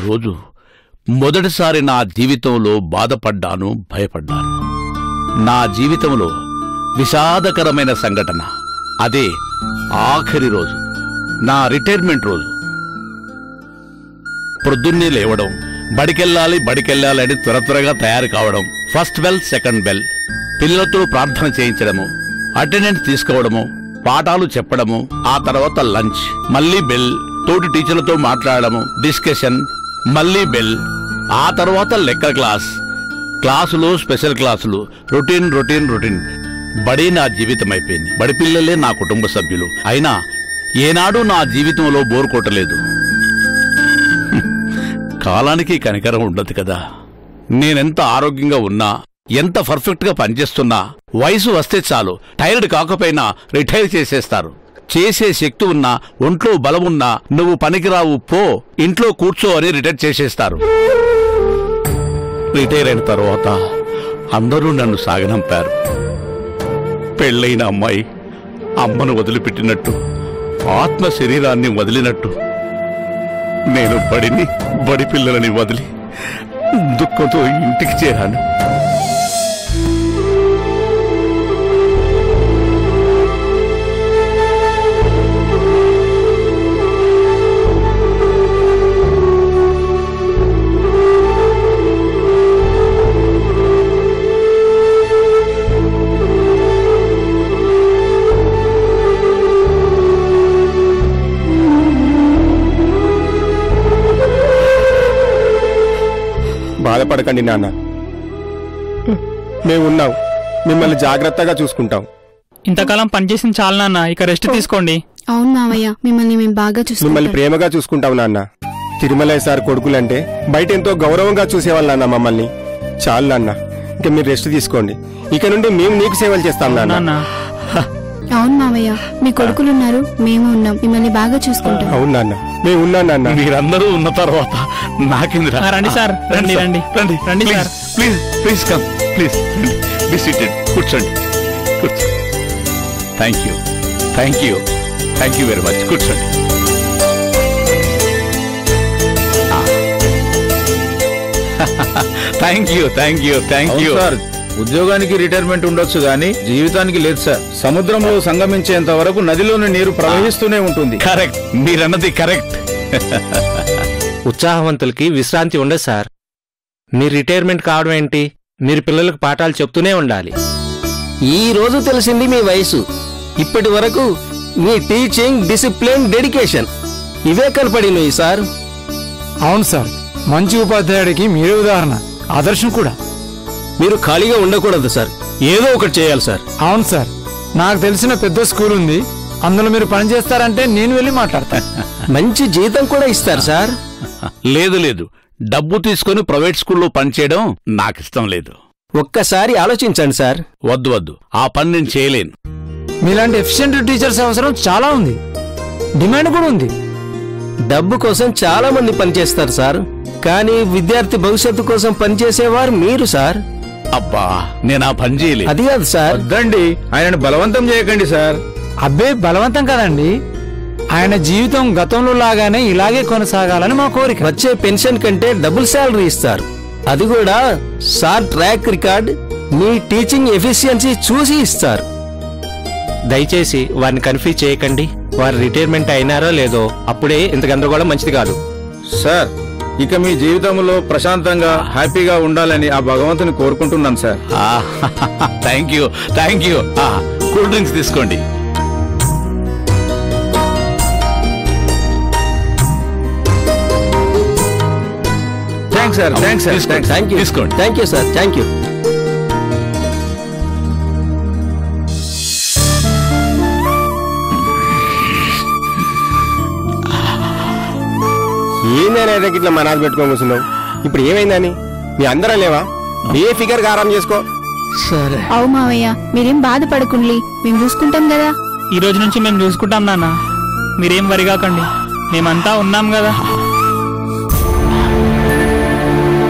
రోజు మొదటిసారి నా జీవితంలో బాధపడ్డాను భయపడ్డాను నా జీవితంలో విషాదకరమైన సంఘటన అదే ఆఖరి రోజు నా రిటైర్మెంట్ రోజు ప్రొద్దున్నే లేవడం బడికెళ్ళాలి బడికెళ్ళాలి అని త్వర త్వరగా తయారు కావడం ఫస్ట్ బెల్ సెకండ్ బెల్ పిల్లలతో ప్రార్థన చేయించడము అటెండెన్స్ తీసుకోవడము పాఠాలు చెప్పడము ఆ తర్వాత లంచ్ మళ్ళీ బెల్ తోటి టీచర్లతో మాట్లాడడము డిస్కషన్ మళ్ళీ బెల్ ఆ తర్వాత లెక్క క్లాస్ క్లాసులు స్పెషల్ క్లాసులు రొటీన్ రొటీన్ రొటీన్ బడి నా జీవితం అయిపోయింది బడి పిల్లలే నా కుటుంబ సభ్యులు అయినా ఏనాడు నా జీవితంలో బోరు కొట్టలేదు కాలానికి కనికరం ఉండదు కదా నేనెంత ఆరోగ్యంగా ఉన్నా ఎంత పర్ఫెక్ట్ గా పనిచేస్తున్నా వయసు వస్తే చాలు టైర్డ్ కాకపోయినా రిటైర్ చేసేస్తారు చేసే శక్తి ఉన్నా ఒంట్లో బలమున్నా నువ్వు పనికిరావు పో ఇంట్లో కూర్చో అని రిటైర్ చేసేస్తారు రిటైర్ అయిన తర్వాత అందరూ నన్ను సాగనంపారు పెళ్ళైన అమ్మాయి అమ్మను వదిలిపెట్టినట్టు ఆత్మ శరీరాన్ని వదిలినట్టు నేను బడిని బడి పిల్లలని వదిలి దుఃఖంతో ఇంటికి చేరాను బాధపడకండి నాన్న మేము ఉన్నాం మిమ్మల్ని జాగ్రత్తగా చూసుకుంటాం ఇంతకాలం పనిచేసింది చాలు నాన్న ఇక రెస్ట్ తీసుకోండి అవును మావయ్య మిమ్మల్ని మేము బాగా మిమ్మల్ని చూసుకుంటాం ప్రేమగా చూసుకుంటాం నాన్న తిరుమలయ్య సార్ కొడుకులంటే బయట ఎంతో గౌరవంగా చూసేవాళ్ళు నాన్న మమ్మల్ని చాలు నాన్న ఇంకా మీరు రెస్ట్ తీసుకోండి ఇక నుండి మేము నీకు సేవలు చేస్తాం నాన్న నాన్న అవును మావయ్య మీ కొడుకులున్నారు మేము ఉన్నాం మిమ్మల్ని బాగా చూసుకుంటాం అవును నాన్న మేము ఉన్నాం నాన్న మీరందరూ ఉన్న తర్వాత నాకిందిరా ఆ, రండి సార్. రండి, రండి. రండి రండి please, sir. Please please come please be seated కూర్చోండి కూర్చో thank you thank you thank you very much కూర్చోండి thank you thank you thank అవును యూ సార్ ఉద్యోగానికి రిటైర్మెంట్ ఉండొచ్చు గానీ జీవితానికి లేదు సార్ సముద్రంలో సంగమించేంత వరకు నదిలోని నీరు ప్రవహిస్తూనే ఉంటుంది కరెక్ట్ మీరన్నది కరెక్ట్ ఉత్సాహవంతులకి విశ్రాంతి ఉండదు సార్ మీరు రిటైర్మెంట్ కావడం ఏంటి మీరు పిల్లలకు పాఠాలు చెప్తూనే ఉండాలి ఈ రోజు తెలిసింది మీ వయసు ఇప్పటి వరకు మీ టీచింగ్ డిసిప్లిన్ డెడికేషన్ ఇవే కనపడినాయి సార్ అవును సార్ మంచి ఉపాధ్యాయుడికి మీరే ఉదాహరణ ఆదర్శం కూడా మీరు ఖాళీగా ఉండకూడదు సార్ ఏదో ఒకటి చేయాలి సార్ అవును సార్ నాకు తెలిసిన పెద్ద స్కూల్ ఉంది అందులో మీరు పని చేస్తారంటే నేను వెళ్ళి మాట్లాడతాను మంచి జీతం కూడా ఇస్తారు సార్ లేదు లేదు డబ్బు తీసుకొని ప్రైవేట్ స్కూల్లో పనిచేయడం నాకిష్టం లేదు ఒక్కసారి ఆలోచించండి సార్ వద్దు వద్దు ఆ పని నేను చేయలేను మీలాంటి ఎఫిషియెంట్ టీచర్స్ అవసరం చాలా ఉంది డిమాండ్ కూడా ఉంది డబ్బు కోసం చాలా మంది పనిచేస్తారు సార్ కానీ విద్యార్థి భవిష్యత్తు కోసం పనిచేసేవారు మీరు సార్ అబ్బా నేను ఆ పని చేయలేదు అది కాదు సార్ వద్దండి ఆయనను బలవంతం చేయకండి సార్ అబ్బే బలవంతం కదండి ఆయన జీవితం గతంలో లాగానే ఇలాగే కొనసాగాలని మా కోరిక వచ్చే పెన్షన్ కంటే డబుల్ శాలరీ ఇస్తారు అది కూడా సార్ ట్రాక్ రికార్డ్ మీ టీచింగ్ ఎఫిషియన్సీ చూసి ఇస్తారు దయచేసి వారిని కన్ఫ్యూజ్ చేయకండి వారు రిటైర్మెంట్ అయినారో లేదో అప్పుడే ఇంత గందరగోళం మంచిది కాదు సార్ ఇక మీ జీవితంలో ప్రశాంతంగా హ్యాపీగా ఉండాలని ఆ భగవంతుని కోరుకుంటున్నాను sir thank you thank you cool drinks తీసుకోండి థ్యాంక్స్ సార్ థ్యాంక్స్ సార్ తీసుకోండి. థ్యాంక్ యూ తీసుకోండి thank you sir thank you ఏందైనా ఇట్లా మనాది పెట్టుకొని కూర్చున్నావు ఇప్పుడు ఏమైందని మీ అందరం లేవా ఏ ఫిగర్ ఆరాం చేసుకో సరే అవు మావయ్య మీరేం బాధపడకుండ్లి మేము చూసుకుంటాం కదా ఈ రోజు నుంచి మేము చూసుకుంటాం నాన్న మీరేం వరిగాకండి మేమంతా ఉన్నాం కదా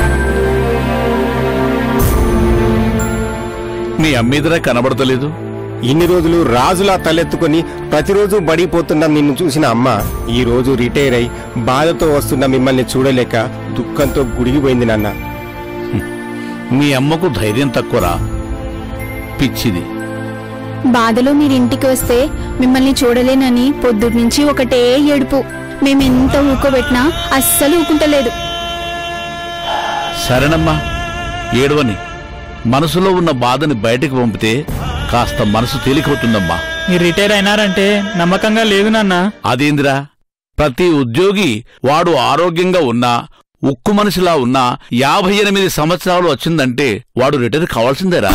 నీ అమ్మీదరా కనబడతలేదు ఇన్ని రోజులు రాజులా తలెత్తుకొని ప్రతిరోజు బడిపోతున్న నిన్ను చూసిన అమ్మ ఈ రోజు రిటైర్ అయి బాధతో వస్తున్న మిమ్మల్ని చూడలేక దుఃఖంతో గుడిగిపోయింది నాన్న మీ అమ్మకు ధైర్యం తక్కువరా పిచ్చిది బాధలో మీరు ఇంటికి వస్తే మిమ్మల్ని చూడలేనని పొద్దుటి నుంచి ఒకటే ఏడుపు మేమెంత ఊకోబెట్టినా అస్సలు ఊకుంటలేదు సరేనమ్మా ఏడవని మనసులో ఉన్న బాధని బయటకు పంపితే కాస్త మనసు తేలికవుతుందమ్మా మీరు రిటైర్ అయినారంటే నమ్మకంగా లేదు నాన్న అదేందిరా ప్రతి ఉద్యోగి వాడు ఆరోగ్యంగా ఉన్నా ఉక్కు మనిషిలా ఉన్నా యాభై ఎనిమిది సంవత్సరాలు వచ్చిందంటే వాడు రిటైర్ కావాల్సిందేరా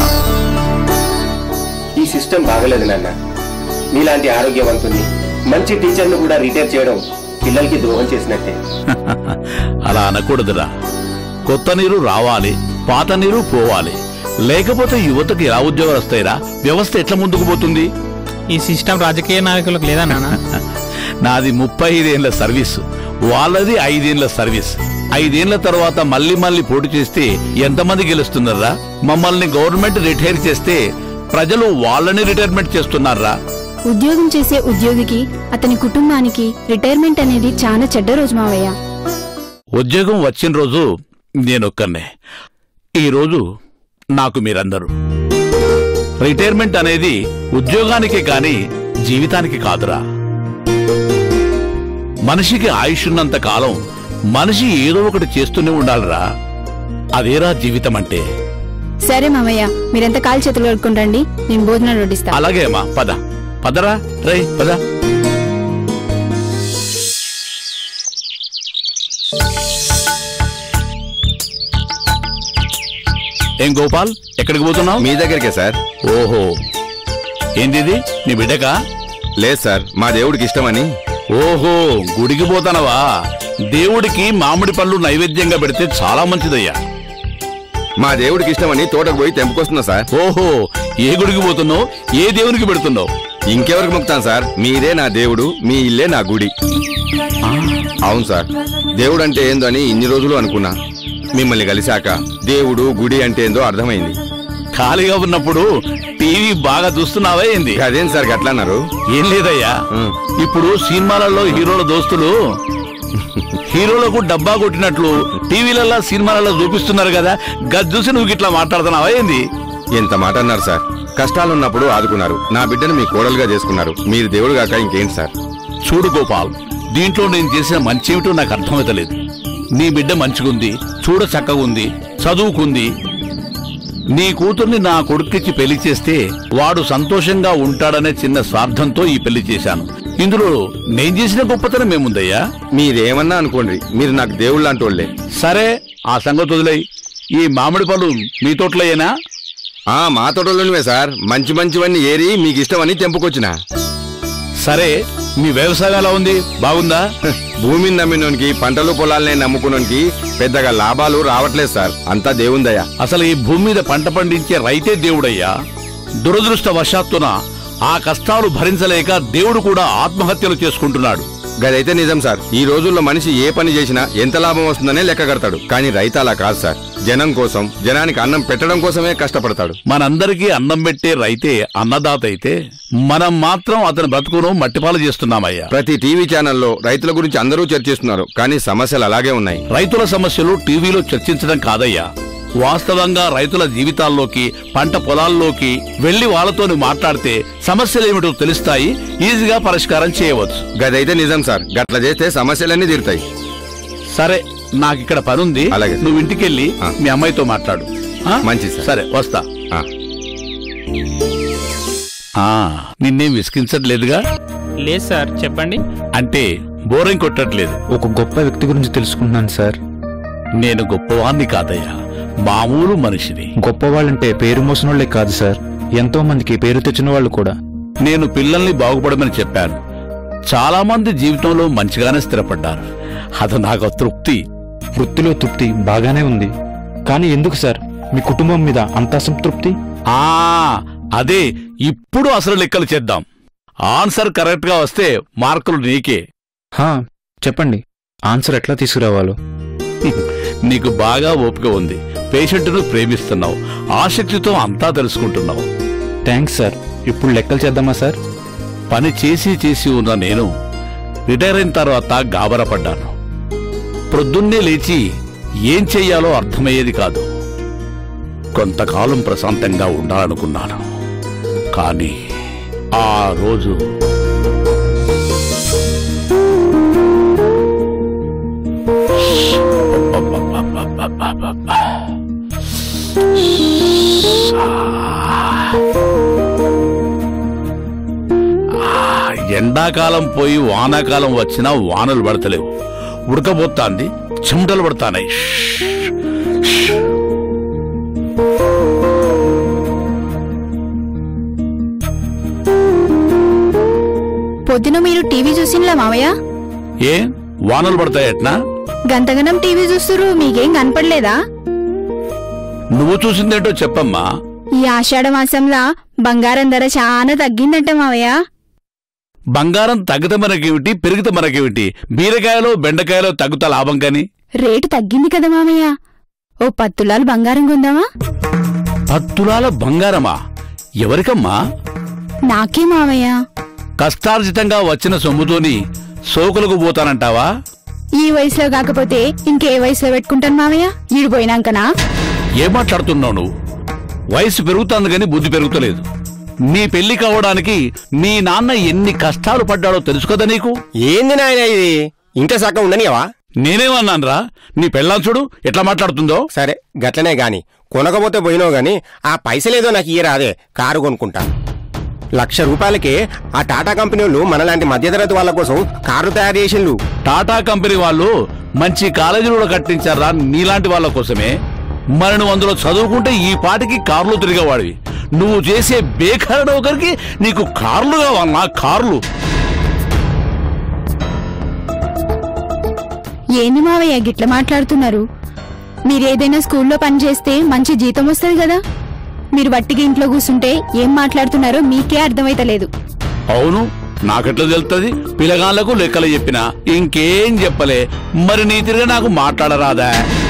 ఈ సిస్టమ్ బాగలేదు నాన్న మీలాంటి ఆరోగ్యవంతుని మంచి టీచర్ను కూడా రిటైర్ చేయడం పిల్లలకి ద్రోహం చేసినట్టే అలా అనకూడదురా కొత్త నీరు రావాలి పాత నీరు పోవాలి లేకపోతే యువతకి ఎలా ఉద్యోగాలు వస్తాయిరా వ్యవస్థ ఎట్లా ముందుకు పోతుంది ఈ సిస్టమ్ రాజకీయ నాయకులకు లేదా నాన్న నాది ముప్పై ఐదేళ్ల సర్వీస్ వాళ్ళది ఐదేళ్ల సర్వీస్ ఐదేళ్ల తర్వాత మళ్ళీ మళ్ళీ పోటీ చేస్తే ఎంతమంది గెలుస్తున్నారా మమ్మల్ని గవర్నమెంట్ రిటైర్ చేస్తే ప్రజలు వాళ్ళని రిటైర్మెంట్ చేస్తున్నారా ఉద్యోగం చేసే ఉద్యోగికి అతని కుటుంబానికి రిటైర్మెంట్ అనేది చాలా చెడ్డ రోజు మావయ్య ఉద్యోగం వచ్చిన రోజు నేనొక్కనే ఈ రోజు నాకు మీరందరూ రిటైర్మెంట్ అనేది ఉద్యోగానికే కాని జీవితానికి కాదురా మనిషికి ఆయుష్ ఉన్నంత కాలం మనిషి ఏదో ఒకటి చేస్తూనే ఉండాలిరా అదేరా జీవితం అంటే సరే మావయ్య మీరెంత కాలు చేతులు కడుక్కుని రండి నేను భోజనాలు వడ్డిస్తా అలాగే అమ్మా పద పదరా రై పద ఏం గోపాల్ ఎక్కడికి పోతున్నావు మీ దగ్గరికే సార్ ఓహో ఏందిది నీ బిడ్డకా లేదు సార్ మా దేవుడికి ఇష్టమని ఓహో గుడికి పోతానవా దేవుడికి మామిడి పళ్ళు నైవేద్యంగా పెడితే చాలా మంచిదయ్యా మా దేవుడికి ఇష్టమని తోటకు పోయి తెంపుకొస్తున్నా సార్ ఓహో ఏ గుడికి పోతున్నావు ఏ దేవునికి పెడుతున్నావు ఇంకెవరికి మొక్కుతాను సార్ మీరే నా దేవుడు మీ ఇల్లే నా గుడి అవును సార్ దేవుడు అంటే ఏందో అని ఇన్ని రోజులు అనుకున్నా మిమ్మల్ని కలిశాక దేవుడు గుడి అంటే ఏందో అర్థమైంది ఖాళీగా ఉన్నప్పుడు టీవీ బాగా చూస్తున్నావా ఏంది అదేం సార్ గట్లా అన్నారు ఏం లేదయ్యా ఉం. ఇప్పుడు సినిమాలలో హీరోల దోస్తులు హీరోలకు డబ్బా కొట్టినట్లు టీవీలలో సినిమాలలో చూపిస్తున్నారు కదా గది చూసి నువ్వు ఇట్లా మాట్లాడుతున్నావా ఏంది ఎంత మాట అన్నారు సార్ కష్టాలున్నప్పుడు ఆదుకున్నారు నా బిడ్డను మీ కోడలుగా చేసుకున్నారు మీరు దేవుడు కాక ఇంకేంటి సార్ చూడు గోపాల్ దీంట్లో నేను చేసిన మంచేమిటో నాకు అర్థమవుతలేదు నీ బిడ్డ మంచిగుంది చూడ చక్కగుంది చదువుకుంది నీ కూతుర్ని నా కొడుక్కిచ్చి పెళ్లి చేస్తే వాడు సంతోషంగా ఉంటాడనే చిన్న స్వార్థంతో ఈ పెళ్లి చేశాను ఇందులో నేను చేసిన గొప్పతనం ఏముందయ్యా మీరేమన్నా అనుకోండి మీరు నాకు దేవుళ్ళు అంటోళ్లే సరే ఆ సంగతి వదిలేయ్ ఈ మామిడి పళ్ళు మీ తోటలోయేనా ఆ మా తోటలోనివే సార్ మంచి మంచివన్నీ ఏరి మీకు ఇష్టమని తెంపుకొచ్చిన సరే మీ వ్యవసాయం ఎలా ఉంది బాగుందా భూమిని నమ్మినోనికి పంటలు పొలాలనే నమ్ముకున్నోనికి పెద్దగా లాభాలు రావట్లేదు సార్ అంతా దేవుందయ్యా అసలు ఈ భూమి మీద పంట పండించే రైతే దేవుడయ్యా దురదృష్టవశాత్తున ఆ కష్టాలు భరించలేక దేవుడు కూడా ఆత్మహత్యలు చేసుకుంటున్నాడు గదైతే నిజం సార్ ఈ రోజుల్లో మనిషి ఏ పని చేసినా ఎంత లాభం వస్తుందనే లెక్క కడతాడు కానీ రైతు అలా కాదు సార్ జనం కోసం జనానికి అన్నం పెట్టడం కోసమే కష్టపడతాడు మనందరికీ అన్నం పెట్టే రైతే అన్నదాత అయితే మనం మాత్రం అతని బ్రతుకును మట్టిపాలు చేస్తున్నామయ్యా ప్రతి టీవీ ఛానల్లో రైతుల గురించి అందరూ చర్చిస్తున్నారు కానీ సమస్యలు అలాగే ఉన్నాయి రైతుల సమస్యలు టీవీలో చర్చించడం కాదయ్యా వాస్తవంగా రైతుల జీవితాల్లోకి పంట పొలాల్లోకి వెళ్లి వాళ్ళతోని మాట్లాడితే సమస్యలేమిటో తెలుస్తాయి ఈజీగా పరిష్కారం చేయవచ్చు గదైతే నిజం సార్ గట్ల చేస్తే సమస్యలన్నీ తీరుతాయి సరే నాకు ఇక్కడ పనుంది అలాగే. నువ్వు ఇంటికెళ్ళి ఆ. మీ అమ్మాయితో మాట్లాడు ఆ? మంచిది సార్. సరే వస్తా ఆ, ఆ నిన్నేం విసిగించట్లేదుగా లేదు సార్ చెప్పండి అంటే బోరింగ్ కొట్టట్లేదు ఒక గొప్ప వ్యక్తి గురించి తెలుసుకుంటున్నాను సార్ నేను గొప్పవాణ్ణి కాదయ్యా మామూలు మనిషిని గొప్పవాళ్ళంటే పేరు మోసినోళ్లే కాదు సార్ ఎంతో మందికి పేరు తెచ్చిన వాళ్ళు కూడా నేను పిల్లల్ని బాగుపడమని చెప్పాను చాలా మంది జీవితంలో మంచిగానే స్థిరపడ్డారు అది నాకు తృప్తి వృత్తిలో తృప్తి బాగానే ఉంది కానీ ఎందుకు సార్ మీ కుటుంబం మీద అంత అసంతృప్తి ఆ అదే ఇప్పుడు అసలు లెక్కలు చేద్దాం ఆన్సర్ కరెక్ట్ గా వస్తే మార్కులు నీకే హా చెప్పండి ఆన్సర్ ఎట్లా తీసుకురావాలో నీకు బాగా ఓపిక ఉంది పేషెంట్ను ప్రేమిస్తున్నావు ఆసక్తితో అంతా తెలుసుకుంటున్నావు థ్యాంక్స్ సార్ ఇప్పుడు లెక్కలు చేద్దామా సార్ పని చేసి చేసి ఉన్న నేను రిటైర్ అయిన తర్వాత గాబరపడ్డాను ప్రొద్దున్నే లేచి ఏం చెయ్యాలో అర్థమయ్యేది కాదు కొంతకాలం ప్రశాంతంగా ఉండాలనుకున్నాను కానీ ఆ రోజు ఆ, ఎండాకాలం పోయి వానాకాలం వచ్చినా వానలు పడతలేవు ఉడకబోతాంది చెమటలు పడతానాయి పొద్దున మీరు టీవీ చూసినలా మావయ్య ఏ వానలు పడతాయట్నా గంతగనం టీవీ చూస్తురు మీకేం కనపడలేదా నువ్వు చూసిందేంటో చెప్పమ్మా ఈ ఆషాఢ మాసంలా బంగారం ధర చాలా తగ్గిందంట మావయ్య బంగారం తగ్గితే మనకేమిటి పెరిగితే మనకేమిటి బీరకాయలో బెండకాయలో తగ్గుతా లాభం కాని రేటు తగ్గింది కదా మామయ్య ఓ పత్తులాలు బంగారం కొందామా పత్తులాల బంగారమా ఎవరికమ్మా నాకే మామయ్య కష్టార్జితంగా వచ్చిన సొమ్ముతోని సోకులకు పోతానంటావా ఈ వయసులో కాకపోతే ఇంకే వయసులో పెట్టుకుంటాను మామయ్య ఈడిపోయినాకనా ఏం మాట్లాడుతున్నావు నువ్వు వయసు పెరుగుతుంది గాని బుద్ధి పెరుగుతలేదు నీ పెళ్లి కావడానికి మీ నాన్న ఎన్ని కష్టాలు పడ్డాడో తెలుసు కదా నీకు ఏంది నాయన ఇది ఇంకా సక్క ఉండనివా నేనేమన్నాన్రా నీ పెళ్ళాం చూడు ఎట్లా మాట్లాడుతుందో సరే గట్లనే గాని కొనకపోతే పోయినావు గాని ఆ పైసలేదో నాకు ఇయ్యరాదే కారు కొనుక్కుంటా లక్ష రూపాయలకే ఆ టాటా కంపెనీ వాళ్ళు మనలాంటి మధ్యతరగతి వాళ్ళ కోసం కారు తయారు చేసిండ్రు టాటా కంపెనీ వాళ్ళు మంచి కాలేజీలు కూడా కట్టించారా నీలాంటి వాళ్ళ కోసమే మరి నువ్వు అందులో చదువుకుంటే ఈ పాటికి కార్లు తిరిగేవాడివి నువ్వు చేసే బేకారణ ఒకరికి నీకు కార్లు కావాలన్నా కార్లు ఏంది మావయ్య గిట్ల మాట్లాడుతున్నారు మీరేదైనా స్కూల్లో పనిచేస్తే మంచి జీతం వస్తుంది కదా మీరు వట్టిగా ఇంట్లో కూర్చుంటే ఏం మాట్లాడుతున్నారో మీకే అర్థమైతలేదు అవును నాకెట్లా తెలుస్తుంది పిల్లగాళ్లకు లెక్కలు చెప్పినా ఇంకేం చెప్పలే మరి నీ తిరిగి నాకు మాట్లాడరాదా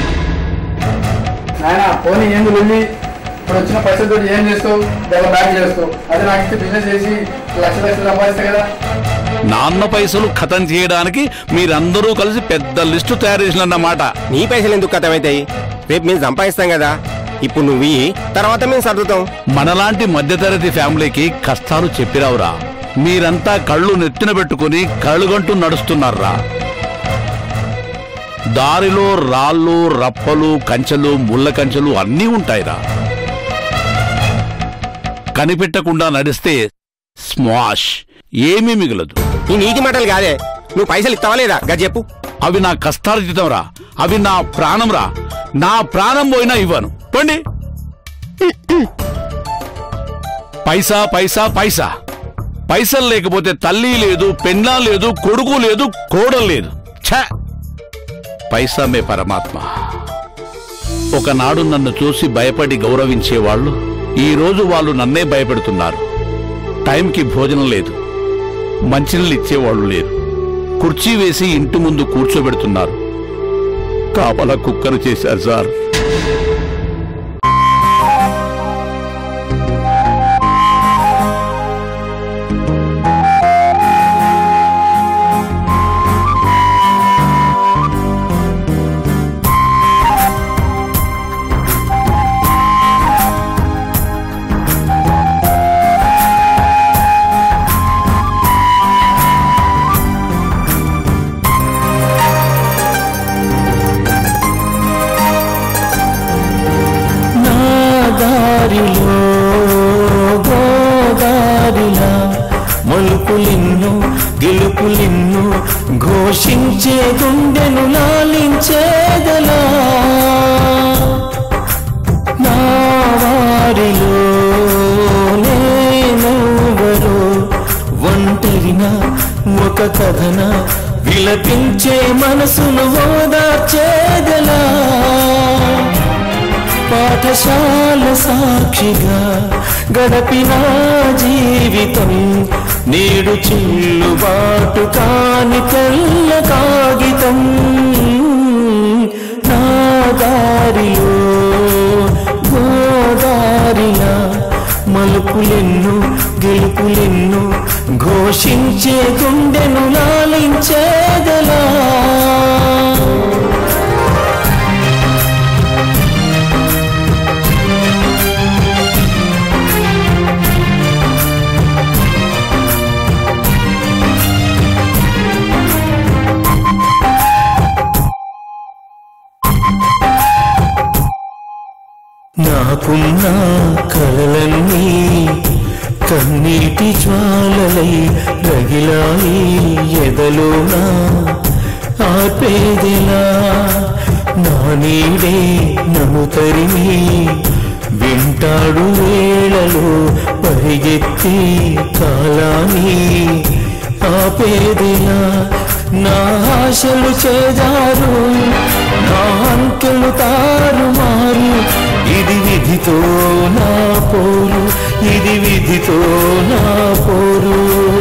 నాయన పోనీ ఏంది వెళ్ళి ఇప్పుడు వచ్చిన పైసలతో ఏం చేస్తావు డబ్బు బ్యాక్ చేస్తావు అదే నాకు ఇస్తే బిజినెస్ చేసి లక్ష లక్షలు సంపాదిస్తా కదా నాన్న పైసలు ఖతం చేయడానికి మీరందరూ కలిసి పెద్ద లిస్టు తయారు చేసినన్నమాట నీ పైసలు ఎందుకు కథమవుతాయి రేపు మేము సంపాదిస్తాం కదా ఇప్పుడు నువ్వు ఇయ్యి, తర్వాత మేము సర్దుతాం మనలాంటి మధ్యతరగతి ఫ్యామిలీకి కష్టాలు చెప్పిరావురా మీరంతా కళ్ళు నెత్తిన పెట్టుకుని కళ్ళుగంటూ నడుస్తున్నారా దారిలో రాళ్ళు రప్పలు కంచెలు ముళ్ళ కంచెలు అన్నీ ఉంటాయిరా కనిపెట్టకుండా నడిస్తే స్మాష్ ఏమీ మిగలదు ఈ నీతి మాటలు కాదే నువ్వు పైసలు ఇస్తావా లేదా గది చెప్పు అవి నా కష్టార్జితం రా అవి నా ప్రాణం రా నా ప్రాణం పోయినా ఇవ్వను పండి పైసా పైసా పైసా పైసలు లేకపోతే తల్లి లేదు పెన్నా లేదు కొడుకు లేదు కోడలు లేదు ఛ పైసా మే పరమాత్మ ఒకనాడు నన్ను చూసి భయపడి గౌరవించేవాళ్ళు ఈ రోజు వాళ్ళు నన్నే భయపెడుతున్నారు టైంకి భోజనం లేదు మంచినీళ్ళు ఇచ్చేవాళ్ళు లేరు కుర్చీ వేసి ఇంటి ముందు కూర్చోబెడుతున్నారు కాపలా కుక్కను చేశారు సార్ నా దారిలో గోదారిలా మలుపులిన్ను గెలుపులిన్ను ఘోషించే గుండెను లాలించేదలా నా వారిలో నేనెవరో ఒంటరిన ఒక కథన విలపించే మనసును ఓదార్చేదలా పాఠశాల సాక్షిగా గడపిన జీవితం నేడు చిల్లుబాటు కాని తెల్ల కాగితం నా దారిలో గోదారిలా మలుపులెన్ను గెలుపులెన్నో ఘోషించే గుండెను లాలించేదలా నాకున్న కలలన్నీ కన్నీటి జ్వాలలై రగిలాయి ఎదలోన ఆపేదిలా నా నీడే నన్ను తరిమి వింటాడు వేళలో పరిగెత్తి కాలాన్ని ఆపేదిలా నా ఆశలు చేజారు నా అంకెలు తారుమారు ఇది విధితో నా పోరు ఇది విధితో నా పోరు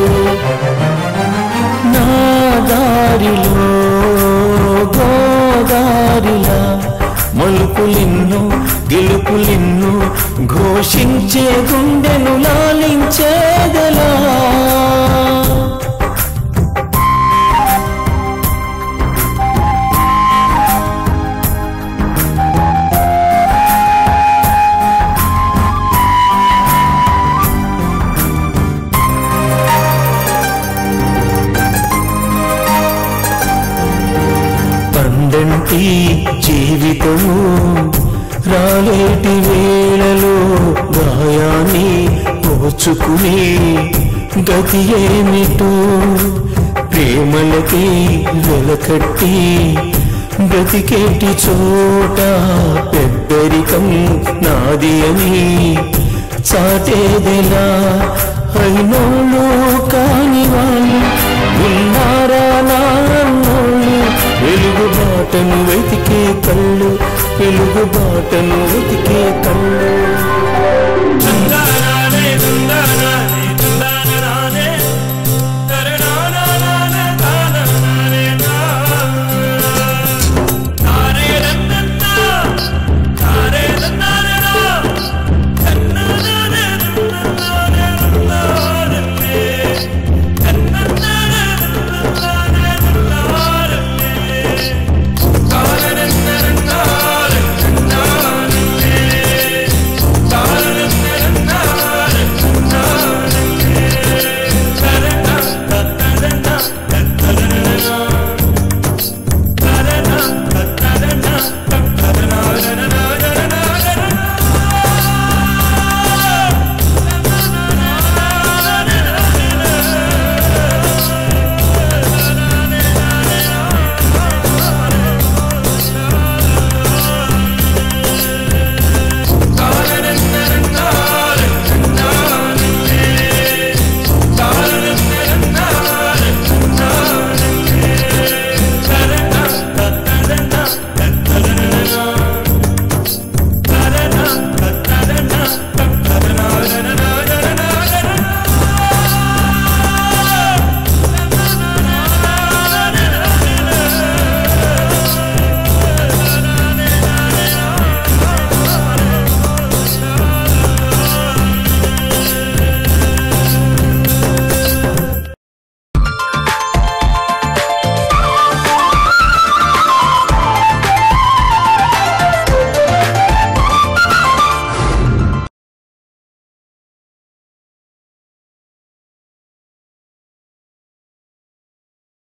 నా దారిలో గోదారిలా మలుపులిన్ను గెలుపులిన్ను ఘోషించే గుండెను లాలించేదలా పండంటి జీవితము రాలేటి వేళలో గాయాన్ని ఓచుకుని గతి ఏమిటో ప్రేమలకి వెలకట్టి బ్రతికేటి చోట పెద్దరికం నాది అని చాటేదెలా అయినోళ్ళు కాని వాళ్ళు ఉన్నారా నాన్నోళ్ళు వెలుగు బాటను వెతికే కళ్ళు వెలుగు బాటను వెతికే కళ్ళు